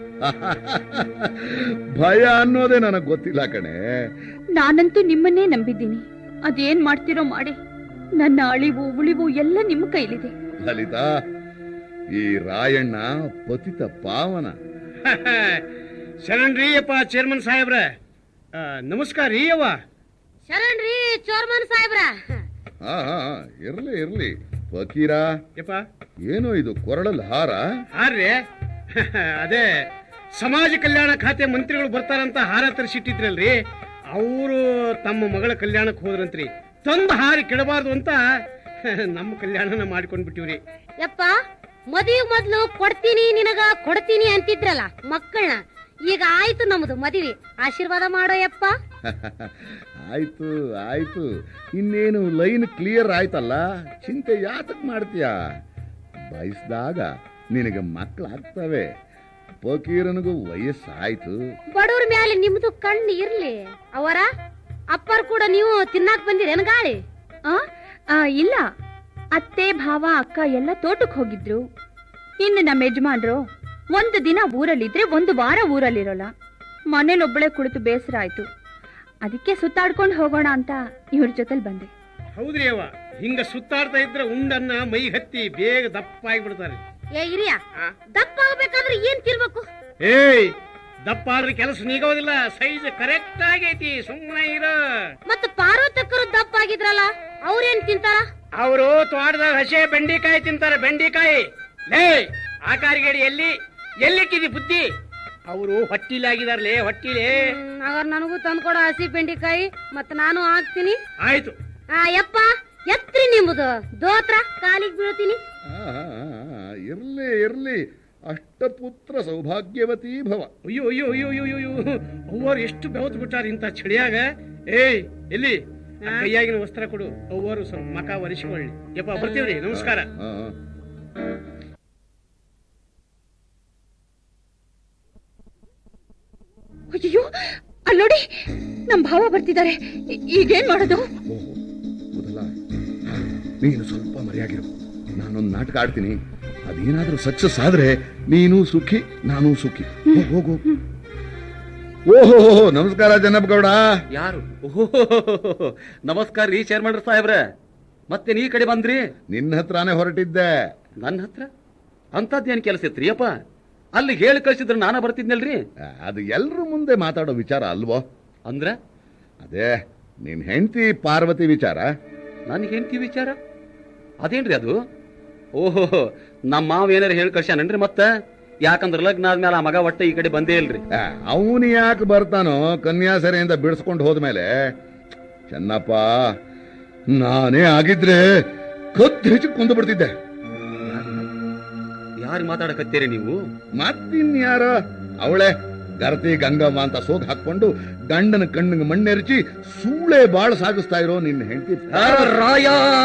Speaker 4: ಭಯ ಅನ್ನೋದೇ ನನಗೆ ಗೊತ್ತಿಲ್ಲ ಕಣೆ
Speaker 6: ನಾನಂತೂ ನಿಮ್ಮನ್ನೇ ನಂಬಿದ್ದೀನಿ ಅದೇನ್ ಮಾಡ್ತಿರೋ ಮಾಡಿ ನನ್ನ ಅಳಿವು ಉಳಿವು ಎಲ್ಲ ನಿಮ್ಮ ಕೈಲಿದೆ
Speaker 4: ಲಲಿತಾ ಈ ರಾಯಣ್ಣ ಪತಿತ ಪಾವನ
Speaker 2: ಶರಣ್ ರೀ ಅಪ್ಪ ಚೇರ್ಮನ್ ಸಾಹೇಬ್ರ ಆ, ನಮಸ್ಕಾರ ರೀ ಅವ್ವ
Speaker 5: ಶರಣ್ರಿ ಚೋರ್ಮನ್ ಸಾಹೇಬ್ರ
Speaker 4: ಹಾ ಹಾ ಇರ್ಲಿ ಇರ್ಲಿ ಫಕೀರ
Speaker 2: ಯಪ್ಪ
Speaker 4: ಏನೋ ಇದು ಕೊರಳಲ್ಲಿ ಹಾರ
Speaker 2: ಹಾರ್ರಿ ಅದೇ ಸಮಾಜ ಕಲ್ಯಾಣ ಖಾತೆ ಮಂತ್ರಿಗಳು ಬರ್ತಾರಂತ ಹಾರ ತರಿಸಿಟ್ಟಿದ್ರಲ್ರಿ ಅವರು ತಮ್ಮ ಮಗಳ ಕಲ್ಯಾಣಕ್ಕೆ ಹೋದ್ರಂತ್ರಿ ತಂದು ಹಾರಿ ಕೆಡಬಾರ್ದು ಅಂತ ನಮ್ಮ ಕಲ್ಯಾಣನ ಮಾಡ್ಕೊಂಡ್ ಬಿಟ್ಟಿವ್ರಿ
Speaker 5: ಯಪ್ಪ ಮದುವೆ ಮೊದ್ಲು ಕೊಡ್ತೀನಿ ನಿನಗ ಕೊಡ್ತೀನಿ ಅಂತಿದ್ರಲ್ಲ ಮಕ್ಕಳನ್ನ ಈಗ ಆಯ್ತು ನಮ್ದು ಮದುವೆ ಆಶೀರ್ವಾದ ಮಾಡೋ ಯಪ್ಪ
Speaker 4: ಆಯ್ತು ಆಯ್ತು ಇನ್ನೇನು ಲೈನ್ ಕ್ಲಿಯರ್ ಆಯ್ತಲ್ಲ ಚಿಂತೆ ಯಾತಕ್ ಮಾಡ್ತೀಯ ಬಯಸ್ದಾಗ ನಿನಗೆ ಮಕ್ಕಳಾಗ್ತವೆ ಫಕೀರನಿಗೂ ವಯಸ್ಸಾಯ್ತು
Speaker 5: ಬಡವ್ರ ಮ್ಯಾಲೆ ನಿಮ್ದು ಕಣ್ಣು ಇರ್ಲಿ ಅವರ ಅಪ್ಪರ್ ಕೂಡ ನೀವು ತಿನ್ನಾಕ್ ಬಂದಿರೇನ್ ಗಾಳಿ
Speaker 6: ಆ ಆ, ಇಲ್ಲ ಅತ್ತೆ ಭಾವ ಅಕ್ಕ ಎಲ್ಲ ತೋಟಕ್ಕೆ ಹೋಗಿದ್ರು ಇನ್ನು ನಮ್ಮ ಯಜಮಾನ್ರು
Speaker 7: ಒಂದು ದಿನ ಊರಲ್ಲಿದ್ರೆ ಒಂದು ವಾರ ಊರಲ್ಲಿರೋಲ್ಲ ಮನೇಲೊಬ್ಬಳೆ ಕುಳಿತು ಬೇಸರ ಆಯ್ತು ಅದಕ್ಕೆ ಸುತ್ತಾಡ್ಕೊಂಡು ಹೋಗೋಣ ಅಂತ ಇವ್ರ ಜೊತೆಲಿ ಬಂದೆ
Speaker 2: ಹೌದ್ರಿ ಅವ್ವ ಹಿಂಗ ಸುತ್ತಾಡ್ತಾ ಇದ್ರೆ ಉಂಡನ್ನ ಮೈ ಹತ್ತಿ ಬೇಗ ದಪ್ಪ ಆಗಿಬಿಡ್ತಾರೆ
Speaker 5: ಏ ಹಿರಿಯ ದಪ್ಪ ಆಗ್ಬೇಕಾದ್ರೆ ಏನ್ ತಿನ್ಬೇಕು
Speaker 2: ಏಯ್ ದಪ್ಪ ಆದ್ರೆ ಕೆಲಸ ನೀಗೋದಿಲ್ಲ ಸೈಜ್ ಕರೆಕ್ಟ್ ಆಗೈತಿ ಸುಮ್ಮನೆ ಇರೋ
Speaker 5: ಮತ್ತ ಪಾರ್ವತಕ್ಕರು ದಪ್ಪ ಆಗಿದ್ರಲ್ಲ ಅವ್ರೇನ್ ತಿಂತಾರ
Speaker 2: ಅವರು ತೋಟದಾಗ ಹಸೆ ಬೆಂಡಿಕಾಯಿ ತಿಂತಾರೆ ಬೆಂಡಿಕಾಯಿ ಲೇ ಆಕಾರಿಗೇಡಿ ಎಲ್ಲಿ ಎಲ್ಲಿಕ್ಕಿದಿ ಬುದ್ಧಿ ಅವರು ಹೊಟ್ಟಿಲಾಗಿದಾರ್ಲೇ ಹೊಟ್ಟಿಲೇ
Speaker 5: ಹಾಗಾದ್ರೆ ನನಗೂ ತಂದ್ಕೊಡ ಹಸಿ ಬೆಂಡಿಕಾಯಿ ಮತ್ತ ನಾನು ಹಾಕ್ತೀನಿ
Speaker 2: ಆಯ್ತು
Speaker 5: ಆ ಯಪ್ಪ ಎತ್ರಿ ನಿಮ್ಮದು ದೋತ್ರ ಕಾಲಿಗೆ ಬೀಳ್ತೀನಿ
Speaker 4: ಆ, ಇರ್ಲಿ ಇರ್ಲಿ ಅಷ್ಟಪುತ್ರ ಸೌಭಾಗ್ಯವತಿ ಭವ
Speaker 2: ಅಯ್ಯೋ ಅಯ್ಯೋ ಅಯ್ಯೋ ಅಯ್ಯೋ ಅಯ್ಯೋ ಅವ್ವರು ಎಷ್ಟು ಬೆವತ್ ಬಿಟ್ಟಾರ ಇಂಥ ಚಳಿಯಾಗ ಏಯ್ ಎಲ್ಲಿ ಆ ಕೈಯಾಗಿನ ವಸ್ತ್ರ ಕೊಡು ಅವ್ವರು ಸ್ವಲ್ಪ ಮಕ ಒರೆಸಿಕೊಳ್ಳಿ ಯಪ್ಪ ಬರ್ತೀವ್ರಿ ನಮಸ್ಕಾರ
Speaker 4: ಆ, ಆ.
Speaker 7: ಅಯ್ಯೋ ಅಲ್ಲೋಡಿ ನಮ್ ಭಾವ ಬರ್ತಿದ್ದಾರೆ ಈ- ಈಗೇನ್ ಮಾಡೋದು
Speaker 4: ಓಹೋ ಹೌದಲ್ಲ ನೀನು ಸ್ವಲ್ಪ ಮರೆಯಾಗಿರು ನಾನೊಂದು ನಾಟಕ ಆಡ್ತೀನಿ ಅದೇನಾದ್ರೂ ಸಕ್ಸಸ್ ಆದ್ರೆ ನೀನು ಸುಖಿ ನಾನು ಸುಖಿ ಹೋಗ್, ಹೋಗು ಓಹೋ ನಮಸ್ಕಾರ ಜನಪ್ ಗೌಡ
Speaker 1: ಯಾರು ಓಹೋ ನಮಸ್ಕಾರ ರೀ ಚೇರ್ಮನ್ ಸಾಹೇಬ್ರ ಮತ್ತೆ ನೀ ಕಡೆ ಬಂದ್ರಿ
Speaker 4: ನಿನ್ನ ಹತ್ರನೇ ಹೊರಟಿದ್ದೆ
Speaker 1: ನನ್ನ ಹತ್ರ ಅಂತದ್ದೇನ್ ಕೆಲಸ ಇತ್ರಿ ಅಪ್ಪ ಅಲ್ಲಿ ಹೇಳಿ ಕಳ್ಸಿದ್ರೆ ನಾನ ಬರ್ತಿದ್ನಲ್ರಿ
Speaker 4: ಆ, ಅದು ಎಲ್ರ ಮುಂದೆ ಮಾತಾಡೋ ವಿಚಾರ ಅಲ್ವೋ
Speaker 1: ಅಂದ್ರ
Speaker 4: ಅದೇ ನಿನ್ ಹೆಂಡತಿ ಪಾರ್ವತಿ ವಿಚಾರ
Speaker 1: ನನಗೆ ಹೆಂಡತಿ ವಿಚಾರ ಅದೇನ್ರಿ ಅದು ಓಹೋ ನಮ್ಮ ಮಾವ ಏನಾರ ಹೇಳಿ ಕಳ್ಸ್ಯಾನನ್ರಿ ಮತ್ತ ಯಾಕಂದ್ರ ಲಗ್ನ ಆದ್ಮೇಲೆ ಆ ಮಗ ಒಟ್ಟ ಈ ಕಡೆ ಬಂದೇ ಇಲ್ರಿ
Speaker 4: ಅವನು ಯಾಕೆ ಬರ್ತಾನೋ ಕನ್ಯಾಸರೆಯಿಂದ ಬಿಡಿಸ್ಕೊಂಡು ಹೋದ್ಮೇಲೆ ಚೆನ್ನಪ್ಪ ನಾನೇ ಆಗಿದ್ರೆ ಕದ್ದು ಹೆಚ್ಚು ಕೊಂದು ಬಿಡ್ತಿದ್ದೆ
Speaker 1: ಯಾರು ಮಾತಾಡಕತ್ತೀರಿ ನೀವು
Speaker 4: ಮತ್ತಿನ್ಯಾರ ಅವಳೆ ಗರತಿ ಗಂಗಮ್ಮ ಅಂತ ಸೋಗ್ ಹಾಕೊಂಡು ಗಂಡನ ಕಣ್ಣಿಗೆ ಮಣ್ಣೆರಚಿ ಸೂಳೆ ಬಾಳ್ ಸಾಗಿಸ್ತಾ ಇರೋ ನಿನ್ನ ಹೆಂಡತಿ
Speaker 1: ಆ, ರಾಯ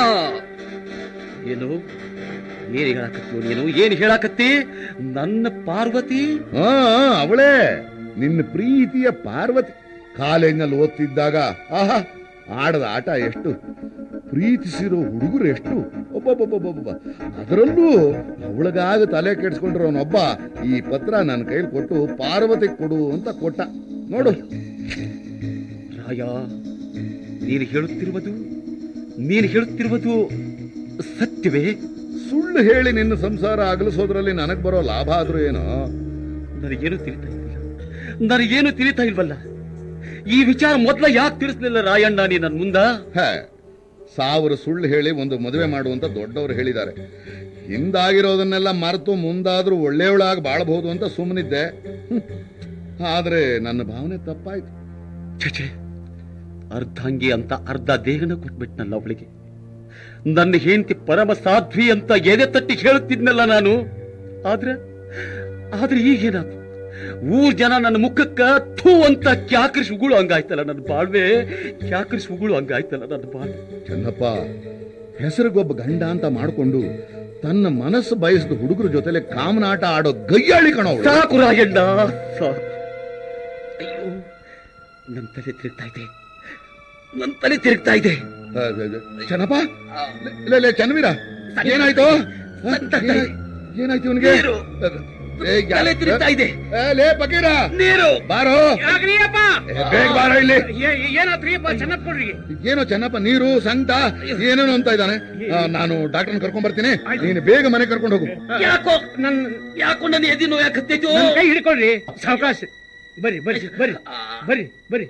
Speaker 1: ಏನು ಏನ್ ಹೇಳಾಕತ್ತಿ ನೀನು ಏನ್ ಹೇಳಾಕತ್ತಿ ನನ್ನ ಪಾರ್ವತಿ
Speaker 4: ಹಾ ಅವಳೇ ನಿನ್ನ ಪ್ರೀತಿಯ ಪಾರ್ವತಿ ಕಾಲೇಜಿನಲ್ಲಿ ಓದ್ತಿದ್ದಾಗ ಆಹಾ ಆಡದ ಆಟ ಎಷ್ಟು ಪ್ರೀತಿಸಿರೋ ಹುಡುಗರು ಎಷ್ಟು ಒಬ್ಬೊಬ್ಬೊಬ್ಬೊಬ್ಬ ಅದರಲ್ಲೂ ಅವಳಿಗಾಗ ತಲೆ ಕೆಡಿಸ್ಕೊಂಡಿರೋನೊಬ್ಬ ಈ ಪತ್ರ ನನ್ನ ಕೈಲಿ ಕೊಟ್ಟು ಪಾರ್ವತಿ ಕೊಡು ಅಂತ ಕೊಟ್ಟ ನೋಡು
Speaker 1: ರಾಯ ನೀನು ಹೇಳುತ್ತಿರುವುದು ನೀನು ಹೇಳುತ್ತಿರುವುದು ಸತ್ಯವೇ
Speaker 4: ಸುಳ್ಳು ಹೇಳಿ ನಿನ್ನ ಸಂಸಾರ ಅಗಲಿಸೋದ್ರಲ್ಲಿ ನನಗ್ ಬರೋ ಲಾಭ ಆದ್ರೂ ಏನೋ
Speaker 1: ನನಗೇನು ತಿಳಿತಾ ಇಲ್ಲ ನನಗೇನು ತಿಳಿತಾ ಇಲ್ವಲ್ಲ ಈ ವಿಚಾರ ಮೊದ್ಲ ಯಾಕೆ ತಿಳಿಸ್ಲಿಲ್ಲ ರಾಯಣ್ಣ ನೀ ನನ್ ಮುಂದ
Speaker 4: ಹೇ ಸಾವಿರ ಸುಳ್ಳು ಹೇಳಿ ಒಂದು ಮದುವೆ ಮಾಡುವಂತ ದೊಡ್ಡವರು ಹೇಳಿದ್ದಾರೆ ಹಿಂದಾಗಿರೋದನ್ನೆಲ್ಲ ಮರೆತು ಮುಂದಾದ್ರೂ ಒಳ್ಳೆಯವಳಾಗಿ ಬಾಳಬಹುದು ಅಂತ ಸುಮ್ಮನಿದ್ದೆ ಹ್ಮ್. ಆದ್ರೆ ನನ್ನ ಭಾವನೆ ತಪ್ಪಾಯ್ತು
Speaker 1: ಛೆ ಅರ್ಧಾಂಗಿ ಅಂತ ಅರ್ಧ ದೇಹನ ಕೊಟ್ಬಿಟ್ನಲ್ಲ ಅವಳಿಗೆ ನನ್ನ ಹೆಂಡತಿ ಪರಮ ಸಾಧ್ವಿ ಅಂತ ಎದೆ ತಟ್ಟಿ ಹೇಳುತ್ತಿದ್ನಲ್ಲ ನಾನು ಆದ್ರೆ ಆದ್ರೆ ಈಗೇನಾದ್ರು ಊರ್ ಜನ ನನ್ನ ಮುಖಕ್ಕ ಥೂ ಅಂತ ಕ್ಯಾಕರಿಸಿ ಉಗುಳು ಹಂಗಾಯ್ತಲ್ಲ ನನ್ನ ಬಾಳ್ವೆ ಕ್ಯಾಕರಿಸಿ ಉಗುಳು ಹಂಗಾಯ್ತಲ್ಲ ನನ್ನ ಬಾಳ್ವೆ
Speaker 4: ಚೆನ್ನಪ್ಪ ಹೆಸರಿಗೊಬ್ಬ ಗಂಡ ಅಂತ ಮಾಡ್ಕೊಂಡು ತನ್ನ ಮನಸ್ಸು ಬಯಸಿದ ಹುಡುಗರ ಜೊತೆಲೆ ಕಾಮನಾಟ ಆಡೋ ಗಯ್ಯಾಳಿ ಕಣವಳು
Speaker 1: ಸಾಕು ರಾಯಣ್ಣ ಸಾಕು ಅಯ್ಯೋ ನನ್ನ ತಲೆ ತಿರುಗ್ತಾ ಇದೆ ನನ್ನ ತಲೆ ತಿರುಗ್ತಾ ಇದೆ
Speaker 4: ಚೆನ್ನಪ್ಪ ಲೇ, ಲೇ, ಚನ್ನವೀರ ಏನಾಯ್ತು ಹ? ಏನಾಯ್- ಏನಾಯ್ತು ಇವನಿಗೆ
Speaker 1: ನೀರು. ತಲೆ ತಿರುಗ್ತಾ ಇದೆ
Speaker 4: ಲೇ ಪಕೀರ
Speaker 1: ನೀರು
Speaker 4: ಬಾರೋ
Speaker 2: ಯಾಕ್ರಿಯಪ್ಪ
Speaker 4: ಏ, ಬೇಗ ಬಾರೋ ಇಲ್ಲಿ
Speaker 2: ಏನಾತ್ರಿಯಪ್ಪ ಚೆನ್ನಪ್ಪ ಕೊಡ್ರಿ
Speaker 4: ಏನೋ ಚೆನ್ನಪ್ಪ ನೀರು ಸಂಕಟ ಏನೇನೋ ಅಂತ ಇದ್ದಾನೆ ಆ, ನಾನು ಡಾಕ್ಟರ್ ಕರ್ಕೊಂಡ್ ಬರ್ತೀನಿ ನೀನು ಬೇಗ ಮನೆ ಕರ್ಕೊಂಡು ಹೋಗು
Speaker 1: ಯಾಕೋ
Speaker 2: ನನ್
Speaker 1: ಯಾಕೋ ನನ್ನ ಎದಿ ನೋಯಾಕತ್ತೈತು
Speaker 2: ನನ್ ಕೈ ಹಿಡ್ಕೊಳ್ರಿ ಸಾವಕಾಶ ಬರ್ರಿ ಬರ್ರಿ ಬರ್ರಿ ಬರ್ರಿ ಬರ್ರಿ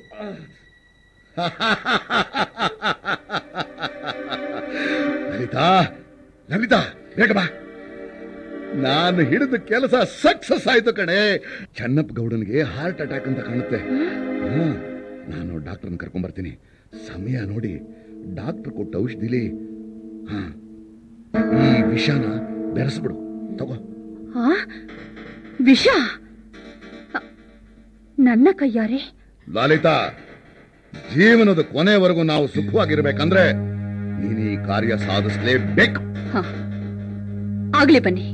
Speaker 4: ಲಲಿತಾ ಲಲಿತಾ ಬೇಗ ಬಾ ನಾನು ಹಿಡಿದ ಕೆಲಸ ಸಕ್ಸಸ್ ಆಯ್ತು ಕಣೆ ಚೆನ್ನಪ್ಪ ಗೌಡನಿಗೆ ಹಾರ್ಟ್ ಅಟ್ಯಾಕ್ ಅಂತ ಕಾಣುತ್ತೆ ಹಾ, ನಾನು ಡಾಕ್ಟರ್ನ ಕರ್ಕೊಂಡ್ ಬರ್ತೀನಿ ಸಮಯ ನೋಡಿ ಡಾಕ್ಟರ್ ಕೊಟ್ಟ ಔಷಧಿಲಿ ಹಾ ಈ ವಿಷನ ಬೆರೆಸ್ಬಿಡು ತಗೋ
Speaker 7: ಆ ವಿಷ ಅ, ನನ್ನ ಕೈಯಾರೆ
Speaker 4: ಲಲಿತಾ ಜೀವನದ ಕೊನೆವರೆಗೂ ನಾವು ಸುಖವಾಗಿರ್ಬೇಕಂದ್ರೆ ನೀನು ಈ ಕಾರ್ಯ ಸಾಧಿಸ್ಲೇಬೇಕು
Speaker 7: ಹ ಆಗ್ಲಿ ಬನ್ನಿ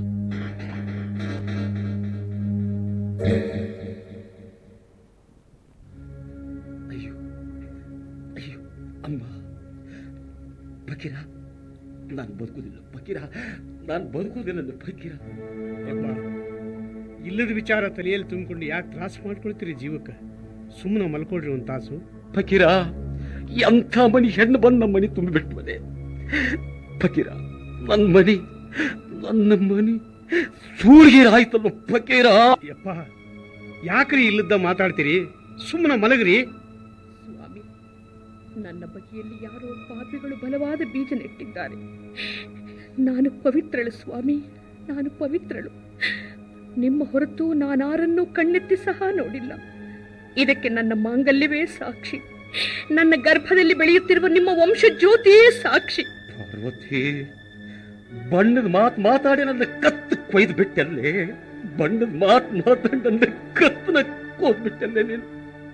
Speaker 1: ಅಯ್ಯೋ ಅಯ್ಯೋ ಅಮ್ಮ ಬಕೀರ ನಾನು ಬದುಕುದಿಲ್ಲ ಬಕೀರ ನಾನು ಬದುಕುದಿಲ್ಲ ಬಕೀರ
Speaker 2: ಯಪ್ಪ ಇಲ್ಲದ ವಿಚಾರ ತಲೆಯಲ್ಲಿ ತುಂಬಿಕೊಂಡು ಯಾಕೆ ತ್ರಾಸ ಮಾಡ್ಕೊಳ್ತೀರಿ ಜೀವಕ್ಕೆ ಸುಮ್ಮನೆ ಮಲ್ಕೊಳ್ರಿ ಒಂದು ತಾಸು
Speaker 1: ಫಕೀರ ಎಂಥ ಮನಿ ಹೆಣ್ಣು ಬಂದು ನಮ್ಮ ಮನೆ ತುಂಬಿಬಿಟ್ಟು ಮನೆ ಫಕೀರ ನನ್ನ ಮನಿ ನನ್ನ ಮನಿ ಸೂರ್ಗಿರಾಯ್ತಲ್ಲ ಫಕೀರ
Speaker 2: ಯಪ್ಪ ಯಾಕ್ರಿ ಇಲ್ಲದ ಮಾತಾಡ್ತೀರಿ ಸುಮ್ಮನೆ ಮಲಗ್ರಿ
Speaker 6: ಸ್ವಾಮಿ ನನ್ನ ಬಗೆಯಲ್ಲಿ ಯಾರೋ ಪಾಪಿಗಳು ಬಲವಾದ ಬೀಜ ನೆಟ್ಟಿದ್ದಾರೆ ನಾನು ಪವಿತ್ರಳು ಸ್ವಾಮಿ ನಾನು ಪವಿತ್ರಳು ನಿಮ್ಮ ಹೊರತು ನಾನಾರನ್ನೂ ಕಣ್ಣೆತ್ತಿ ಸಹ ನೋಡಿಲ್ಲ ಇದಕ್ಕೆ ನನ್ನ ಮಾಂಗಲ್ಯವೇ ಸಾಕ್ಷಿ ನನ್ನ ಗರ್ಭದಲ್ಲಿ ಬೆಳೆಯುತ್ತಿರುವ ನಿಮ್ಮ ವಂಶ ಜ್ಯೋತಿಯೇ ಸಾಕ್ಷಿ
Speaker 1: ಪಾರ್ವತಿ ಬಣ್ಣದ ಮಾತು ಮಾತಾಡಿ ನನ್ನ ಕತ್ತು ಕೊಯ್ದು ಬಿಟ್ಟಲ್ಲೇ ಬಣ್ಣದ ಮಾತು ಮಾತಾಡಿ ನನ್ನ ಕತ್ತನ ಕೊಯ್ದ್ಬಿಟ್ಟಲ್ಲೇ ನೀನು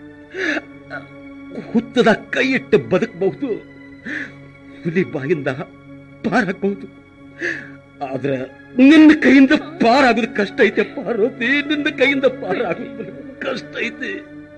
Speaker 1: ಹುತ್ತದ ಕೈ ಇಟ್ಟು ಬದುಕಬಹುದು ಹುಲಿ ಬಾಯಿಂದ ಪಾರಾಗಬಹುದು ಆದ್ರೆ ನಿನ್ನ ಕೈಯಿಂದ ಪಾರಾಗೋದು ಕಷ್ಟ ಐತೆ ಪಾರ್ವತಿ ನಿನ್ನ ಕೈಯಿಂದ ಪಾರಾಗೋದು ಕಷ್ಟ ಐತೆ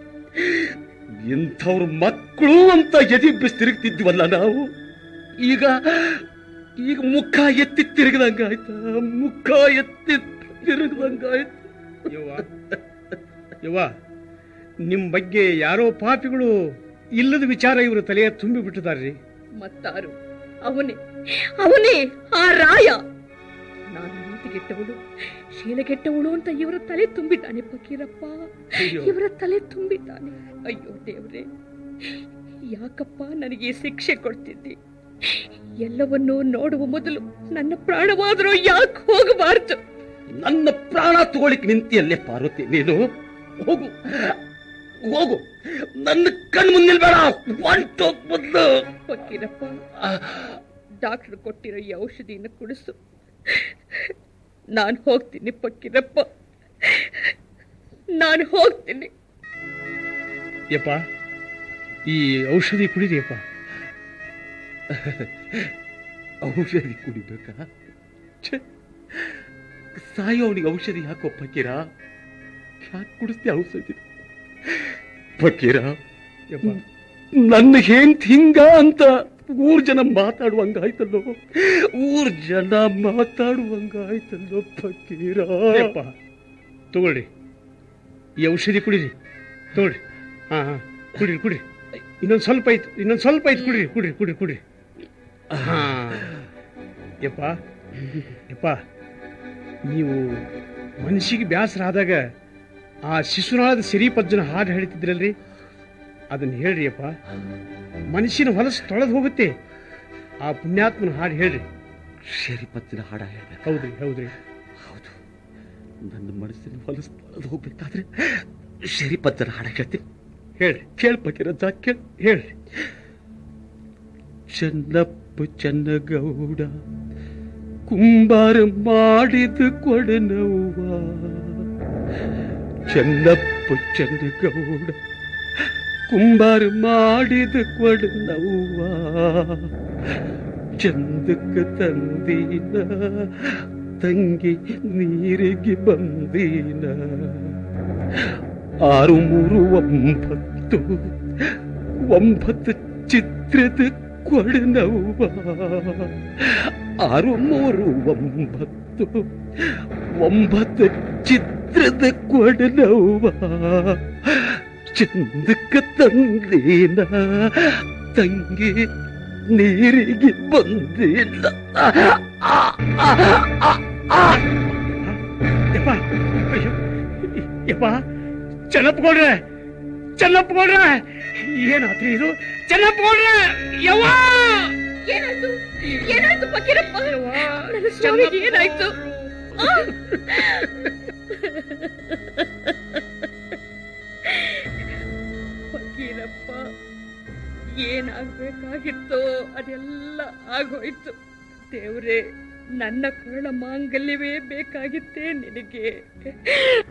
Speaker 1: ಇಂಥವ್ರ ಮಕ್ಕಳು ಅಂತ ಎದಿ ಬಿಸಿ ತಿರುಗ್ತಿದ್ವಲ್ಲ ನಾವು ಈಗ ಈಗ ಮುಖ ಎತ್ತಿ ತಿರುಗದಂಗಾಯ್ತ ಮುಖ ಎತ್ತಿ ತಿರುಗದಂಗಾಯ್ತು
Speaker 2: ಯವ್ವ ಯವ್ವ ನಿಮ್ಮ ಬಗ್ಗೆ ಯಾರೋ ಪಾಪಿಗಳು ಇಲ್ಲದ ವಿಚಾರ ಇವರು ತಲೆಯ ತುಂಬಿ ಬಿಟ್ಟಿದಾರ್ರಿ
Speaker 6: ಮತ್ತಾರು ಅವನೇ ಅವನೇ ಆ ರಾಯ ನಾನು ನೀತಿಗೆಟ್ಟವಳು ಶೀಲಗೆಟ್ಟವಳು ಅಂತ ಇವರ ತಲೆ ತುಂಬಿದ್ದಾನೆ ಫಕೀರಪ್ಪ
Speaker 2: ಅಯ್ಯೋ.
Speaker 6: ಇವರ ತಲೆ ತುಂಬಿದ್ದಾನೆ ಅಯ್ಯೋ ದೇವ್ರೆ ಯಾಕಪ್ಪ ನನಗೆ ಈ ಶಿಕ್ಷೆ ಕೊಡ್ತಿದ್ದಿ ಎಲ್ಲವನ್ನೂ ನೋಡುವ ಮೊದಲು ನನ್ನ ಪ್ರಾಣವಾದರೂ ಯಾಕೆ ಹೋಗಬಾರ್ದು
Speaker 1: ನನ್ನ ಪ್ರಾಣ ತಗೊಳಿಕ್ ನಿಂತಿಯಲ್ಲೇ ಪಾರ್ವತಿ ನೀನು ಹೋಗು ಹೋಗು ನನ್ನ ಕಣ್ ಮುಂದೆ ನಿಲ್ಬೇಡ ಹೊಂಟೋಗ್ ಮೊದ್ಲು
Speaker 6: ಫಕೀರಪ್ಪ ಡಾಕ್ಟರ್ ಕೊಟ್ಟಿರೋ ಈ ಔಷಧಿನ ಕುಡಿಸು ನಾನು ಹೋಗ್ತೀನಿ ಫಕೀರಪ್ಪ ನಾನು ಹೋಗ್ತೀನಿ
Speaker 2: ಯಪ್ಪ ಈ ಔಷಧಿ ಕುಡಿರಿಯಪ್ಪ
Speaker 1: ಔಷಧಿ ಕುಡಿಬೇಕಾ ಛೆ, ಸಾಯೋವನಿಗೆ ಔಷಧಿ ಯಾಕೋ ಫಕೀರ ಯಾಕೆ ಕುಡಿಸ್ತಿ ಔಷಧಿ ಫಕೀರ
Speaker 2: ಯಪ್ಪ
Speaker 1: ನನ್ನ ಹೆಂಗ್ ಹಿಂಗ ಅಂತ ಊರ್ ಜನ ಮಾತಾಡುವಂಗಾಯ್ತಲ್ಲೋ ಊರ್ ಜನ ಮಾತಾಡುವಂಗಾಯ್ತಲ್ಲೋ ಫಕೀರ
Speaker 2: ಯಪ್ಪ ತಗೊಳ್ರಿ ಈ ಔಷಧಿ ಕುಡಿರಿ ತಗೊಳ್ರಿ ಹಾ ಹಾ ಕುಡಿರಿ ಕುಡಿರಿ ಇನ್ನೊಂದು ಸ್ವಲ್ಪ ಐತ್ ಇನ್ನೊಂದು ಸ್ವಲ್ಪ ಐತ್ ಕುಡಿರಿ ಕುಡಿರಿ ಕುಡಿರಿ ಕುಡಿರಿ ಹಾ ಯಪ್ಪ ಯಪ್ಪ ನೀವು ಮನಸ್ಸಿಗೆ ಬೇಸರ ಆದಾಗ ಆ ಶಿಶುನಾಳದ ಸಿರಿಪಜ್ಜನ ಹಾಡು ಹೇಳ್ತಿದ್ರಲ್ರಿ ಅದನ್ನ ಹೇಳ್ರಿ ಅಪ್ಪ ಮನಸ್ಸಿನ ಹೊಲಸು ತೊಳೆದು ಹೋಗುತ್ತೆ ಆ ಪುಣ್ಯಾತ್ಮನ ಹಾಡು ಹೇಳ್ರಿ
Speaker 1: ಶರಿ ಪತ್ತಿನ ಹಾಡ ಹೇಳ್ಬೇಕು
Speaker 2: ಹೌದ್ರಿ ಹೌದ್ರಿ
Speaker 1: ಹೌದು ನನ್ನ ಮನಸ್ಸಿನ ಹೊಲಸು ತೊಳೆದು ಹೋಗ್ಬೇಕಾದ್ರೆ ಶರಿ ಪತ್ತನ ಹಾಡ ಕೇಳ್ತೀನಿ
Speaker 2: ಹೇಳ್ರಿ
Speaker 1: ಕೇಳ್ ಫಕೀರಜ್ಜ ಕೇಳ್
Speaker 2: ಹೇಳ್ರಿ
Speaker 1: ಚೆನ್ನಪ್ಪ ಚೆನ್ನಗೌಡ ಕುಂಬಾರ ಮಾಡಿದ ಕೊಡನವ್ವ ಚೆನ್ನಪ್ಪ ಚೆನ್ನಗೌಡ ಕುಂಬಾರ ಮಾಡಿದ ಕೊಡನವ್ವ ಚಂದಕ್ಕ ತಂದೀನ ತಂಗಿ ನೀರಿಗೆ ಬಂದೀನ ಆರು ಮೂರು ಒಂಬತ್ತು ಒಂಬತ್ತು ಚಿತ್ರದ ಕೊಡನವ್ವ ಆರು ಮೂರು ಒಂಬತ್ತು ಒಂಬತ್ತು ಚಿತ್ರದ ಕೊಡನವ್ವ ಚಂದಕ್ಕ ತಂದೇನ ತಂಗಿ ನೀರಿಗೆ ಬಂದಿಲ್ಲ
Speaker 2: ಯಪ್ಪ ಅಯ್ಯೋ ಯಪ್ಪ ಚೆನ್ನಪ್ಪಗೌಡ್ರೆ ಚೆನ್ನಪ್ಪಗೌಡ್ರೆ ಏನಾತ್ರಿ ಇದು ಚೆನ್ನಪ್ಪಗೌಡ್ರೆ ಯವ್ವ
Speaker 6: ಏನಾಯ್ತು ಏನಾಯ್ತು ಫಕೀರಪ್ಪ ನನ್ನ ಸ್ವಾಮಿಗೆ ಏನಾಯ್ತು ಆ! ಫಕೀರಪ್ಪ ಏನಾಗ್ಬೇಕಾಗಿತ್ತೋ ಅದೆಲ್ಲ ಆಗೋಯ್ತು ದೇವ್ರೆ ನನ್ನ ಕರುಳ ಮಾಂಗಲ್ಯವೇ ಬೇಕಾಗಿತ್ತೇ ನಿನಗೆ